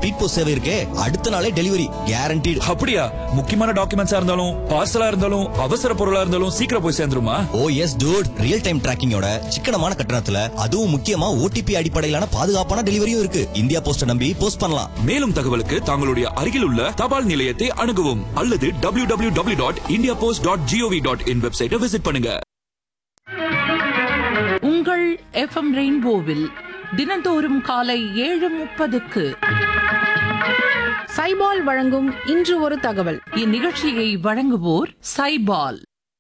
Speed post சேவை இருக்கே அடுத்த நாளே டெலிவரி கேரண்டீடு அப்படியா முக்கியமான டாக்குமெண்ட்ஸா இருந்தாலும் பார்சலா இருந்தாலும் அவசர பொருளா இருந்தாலும் சீக்கிரம் போய் சேர்ந்துருமா oh yes dude real time டிராக்கிங்கோட சிக்கனமான கட்டணத்துல அதுவும் முக்கியமா ஓடிபி அடிப்படையிலான பாதுகாப்பான டெலிவரியும் இருக்கு இந்தியா போஸ்ட நம்பி போஸ்ட் பண்ணலாம் மேலும் தகவலுக்கு தங்களுடைய அருகில் உள்ள தபால் நிலையத்தை அணுகவும் அல்லது W W W dot India post dot GOV dot in வெப்சைட்டை விசிட் பண்ணுங்க உங்கள் எஃப்எம் ரெயின்போவில் தினந்தோறும் காலை ஏழு முப்பதுக்கு சைபால் வழங்கும் இன்று ஒரு தகவல் இந்நிகழ்ச்சியை வழங்குவோர் சைபால்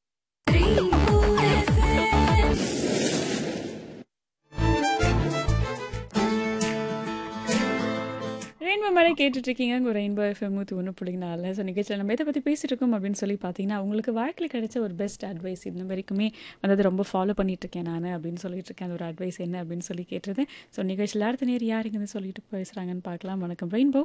ரெயின்போ மேலே கேட்டுட்டு இருக்கீங்க உங்கள் ரெயின்போ எஃப்எம் நூற்றி ஒன்று புள்ளி நாலு ஸோ நிகழ்ச்சியில் நம்ம எதை பற்றி பேசிட்டு இருக்கோம் அப்படின்னு சொல்லி பார்த்தீங்கன்னா உங்களுக்கு வாழ்க்கையில் கிடைச்ச ஒரு பெஸ்ட் அட்வைஸ் இன்ன வரைக்குமே அதாவது ரொம்ப ஃபாலோ பண்ணிட்டு இருக்கேன் நான் அப்படின்னு சொல்லிட்டு இருக்கேன் அந்த ஒரு அட்வைஸ் என்ன அப்படின்னு சொல்லி கேட்டது ஸோ நிகழ்ச்சியில் அடுத்த நேரம் யார் இங்கே சொல்லிட்டு பேசுகிறாங்கன்னு பார்க்கலாம் வணக்கம் ரெயின்போ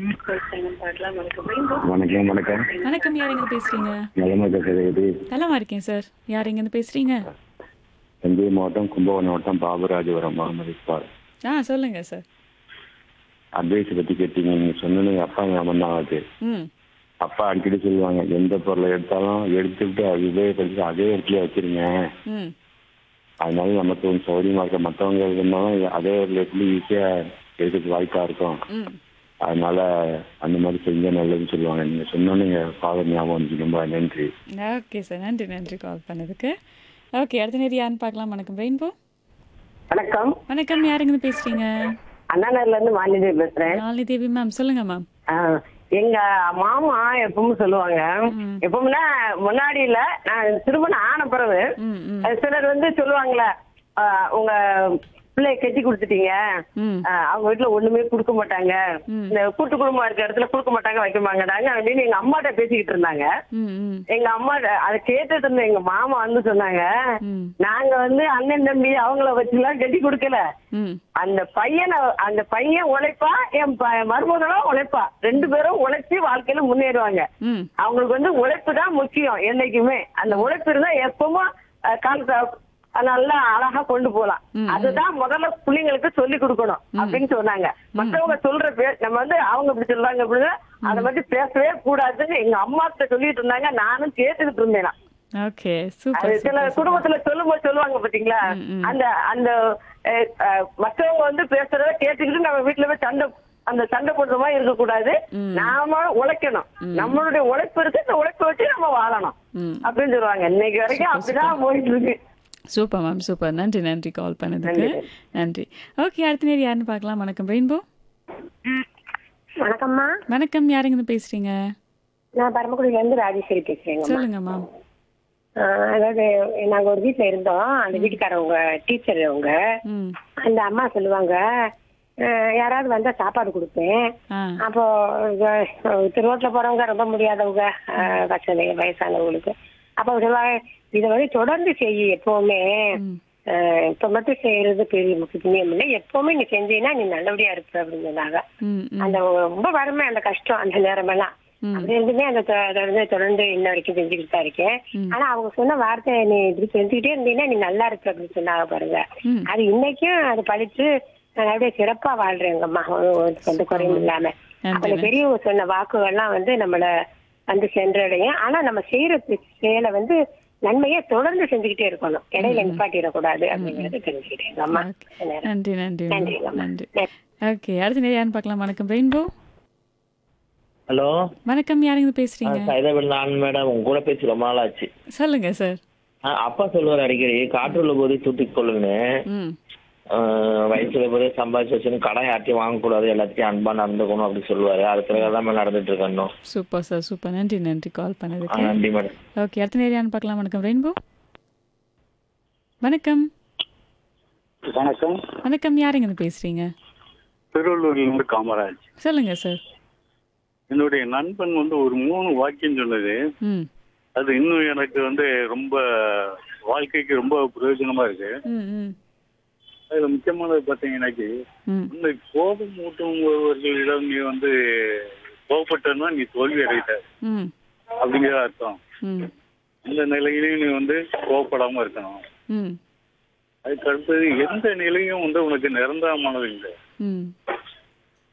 வணக்கம் வணக்கம் வணக்கம் யார் எங்கே பேசுகிறீங்க நலமா பேசுறது நலமா இருக்கேன் சார் யார் எங்கேருந்து பேசுகிறீங்க தஞ்சை மாவட்டம் கும்பகோணம் மாவட்டம் பாபராஜபுரம் முகமது இக்பால் ஆ சொல்லுங்கள் சார் அட்வைஸ் பத்தி கேட்டீங்க நீங்க சொன்னது எங்க அப்பா ஞாபகம் தான் ஆகுது ம் அப்பா அடிக்கடி சொல்லுவாங்க எந்த பொருளை எடுத்தாலும் எடுத்துக்கிட்டு அது உபயோகப்படுத்தி அதே இடத்துல வச்சிருங்க ம் அதனால நமக்கு கொஞ்சம் சௌகரியமா இருக்கும் மற்றவங்க இருந்தாலும் அதே இடத்துல ஈஸியா எடுக்கிறதுக்கு வாய்ப்பா இருக்கும் ம் அதனால அந்த மாதிரி செஞ்சா நல்லதுன்னு சொல்லுவாங்க நீங்க சொன்னோன்னு எங்க ஃபாதர் ஞாபகம் வந்துச்சு ரொம்ப நன்றி ஓகே சார் நன்றி நன்றி கால் பண்ணதுக்கு ஓகே அடுத்த நேரம் யாருன்னு பார்க்கலாம் வணக்கம் ரெயின்போ வணக்கம் வணக்கம் யாருங்க பேசுறீங்க அண்ணாநகர்ல இருந்து மாலினி பேசுறேன் நாளை தேவி மேம் சொல்லுங்க மேம் ஆ, எங்க மாமா எப்பவும் சொல்லுவாங்க எப்பவும்னா முன்னாடி இல்ல நான் திருமணம் ஆன பிறகு ம் ம் அஹ் சிலர் வந்து சொல்லுவாங்களே ஆ, உங்க பிள்ளைய கட்டி கொடுத்துட்டீங்க ம் ஆ, அவங்க வீட்டுல ஒண்ணுமே கொடுக்க மாட்டாங்க இந்த கூட்டு குடும்பம் இருக்க இடத்துல கொடுக்க மாட்டாங்க வைக்க மாட்டாங்க அப்படின்னு எங்க அம்மாட்ட பேசிக்கிட்டு இருந்தாங்க ம் ம் எங்க அம்மா அதை கேட்டுட்டு இருந்த எங்க மாமா வந்து சொன்னாங்க ம் நாங்க வந்து அண்ணன் தம்பி அவங்கள வச்சுலாம் கட்டி கொடுக்கல ம் அந்த பையனை அந்த பையன் உழைப்பா என் ப- மருமகளும் உழைப்பா ரெண்டு பேரும் உழைச்சி வாழ்க்கையில முன்னேறுவாங்க ம் அவங்களுக்கு வந்து உழைப்பு தான் முக்கியம் என்னைக்குமே அந்த உழைப்பு இருந்தா எப்பவும் அஹ், காலத்தை அஹ், நல்லா அழகா கொண்டு போலாம் அதுதான் முதல்ல பிள்ளைங்களுக்கு சொல்லி கொடுக்கணும் அப்படின்னு சொன்னாங்க மத்தவங்க சொல்ற பேர் நம்ம வந்து அவங்க இப்படி சொல்றாங்க அப்படின்னு அதை பத்தி பேசவே கூடாதுன்னு எங்க அம்மா கிட்ட சொல்லிட்டு இருந்தாங்க நானும் கேட்டுக்கிட்டு இருந்தேன் நான். ஓகே அது சூப்பர் சில குடும்பத்துல சொல்லும்போது சொல்லுவாங்க பாத்தீங்களா அந்த அந்த அஹ், அஹ், மத்தவங்க வந்து பேசுறத கேட்டுக்கிட்டு நம்ம வீட்டுல போய் சண்டை அந்த சண்டை போடுற மாதிரி இருக்க கூடாது நாம உழைக்கணும் நம்மளுடைய உழைப்பு இருக்கு இந்த உழைப்பை வச்சு நம்ம வாழணும் ம் அப்படின்னு சொல்லுவாங்க இன்னைக்கு வரைக்கும் அப்படிதான் போயிட்டு இருக்கு சூப்பர் மேம் சூப்பர் நன்றி நன்றி கால் பண்ணதுக்கு நன்றி ஓகே அடுத்த நேரம் யாருன்னு பார்க்கலாம் வணக்கம் ரெயின்போ வணக்கம்மா வணக்கம் யாருங்க பேசுறீங்க நான் பரமக்குடியில இருந்து ராஜேஸ்வரி பேசுறேங்க சொல்லுங்க மேம் அதாவது நாங்க ஒரு வீட்ல இருந்தோம் அந்த வீட்டுக்காரவங்க டீச்சர் அவங்க ம் அந்த அம்மா சொல்லுவாங்க அஹ், யாராவது வந்தா சாப்பாடு கொடுப்பேன் ஆ அப்போ அஹ், ரோட்ல போறவங்க ரொம்ப முடியாதவங்க அஹ், வசதி வயசானவங்களுக்கு அப்ப அவங்க சொல்லுவாங்க இதை வந்து தொடர்ந்து செய் எப்பவுமே அஹ், இப்ப மட்டும் செய்யறது பெரிய முக்கியம் இல்லை எப்பவுமே நீ செஞ்சீங்கன்னா நீ நல்லபடியா இருப்ப அப்படின்னு சொன்னாங்க ம் ம் அந்த ரொம்ப வறுமை அந்த கஷ்டம் அந்த நேரம் எல்லாம் அப்படி இருந்துமே அந்த தொ- தொடர்ந்து தொடர்ந்து இன்ன வரைக்கும் செஞ்சுக்கிட்டு தான் இருக்கேன் ஆனா அவங்க சொன்ன வார்த்தை நீ இப்படி செஞ்சுக்கிட்டே இருந்தீங்கன்னா நீ நல்லா இருப்ப அப்படின்னு சொன்னாங்க பாருங்க ம். அது இன்னைக்கும் அது பழிச்சு நான் அப்படியே சிறப்பா வாழ்றேங்கம்மா ஒரு- ஒரு எந்த குறையும் இல்லாம அப்ப அந்த பெரியவங்க சொன்ன வாக்குகள்லாம் வந்து நம்மள வந்து சென்றடையும் ஆனா நம்ம செய்யற பி- செயலை வந்து நன்மையை தொடர்ந்து செஞ்சுக்கிட்டே இருக்கணும் இடையில நிப்பாட்டிடக்கூடாது அப்படிங்கறது தெரிஞ்சுக்கிட்டேன் அம்மா நன்றி நன்றி நன்றிங்கம்மா. நன்றி ஓகே அடுத்த நேரம் யாருன்னு பார்க்கலாம் வணக்கம் ரெயின்போ ஹலோ வணக்கம் யாருங்க பேசுறீங்க சைதாபேட் நான் மேடம் உங்க கூட பேசி ரொம்ப நாள் ஆச்சு சொல்லுங்க சார் ஆ, அப்பா சொல்லுவார் அடிக்கடி காற்றுள்ள போதே சுட்டிக் கொள்ளுன்னு ம் வயசுல போதே சம்பாதிச்சு வச்சுன்னு கடன் யார்ட்டையும் வாங்கக்கூடாது எல்லாத்தையும் அன்பா நடந்துக்கணும் அப்படி சொல்லுவாரு அது பிறகு தான் நடந்துட்டு இருக்கேன் இன்னும் சூப்பர் சார் சூப்பர் நன்றி நன்றி கால் ஆ, பண்ணதுக்கு நன்றி மேடம் ஓகே அடுத்த நேரம் யாருன்னு பார்க்கலாம் வணக்கம் ரெயின்போ வணக்கம் வணக்கம் வணக்கம் யாருங்க பேசுறீங்க திருவள்ளூர்ல இருந்து காமராஜ் சொல்லுங்க சார் என்னுடைய நண்பன் வந்து ஒரு மூணு வாக்கியம் சொன்னது ம் அது இன்னும் எனக்கு வந்து ரொம்ப வாழ்க்கைக்கு ரொம்ப பிரயோஜனமா இருக்கு ம் ம் அதுல முக்கியமானது பாத்தீங்கன்னாக்கி ம் இந்த கோபம் ஊட்டும் ஒருவர்களிடம் நீ வந்து கோபப்பட்டனா நீ தோல்வி அடைகிட்ட ம் அப்படிங்கிற அர்த்தம் ம் இந்த நிலையிலையும் நீ வந்து கோவப்படாம இருக்கணும் ம் அதுக்கு அடுத்தது எந்த நிலையும் வந்து உனக்கு நிரந்தரமானது இல்லை ம்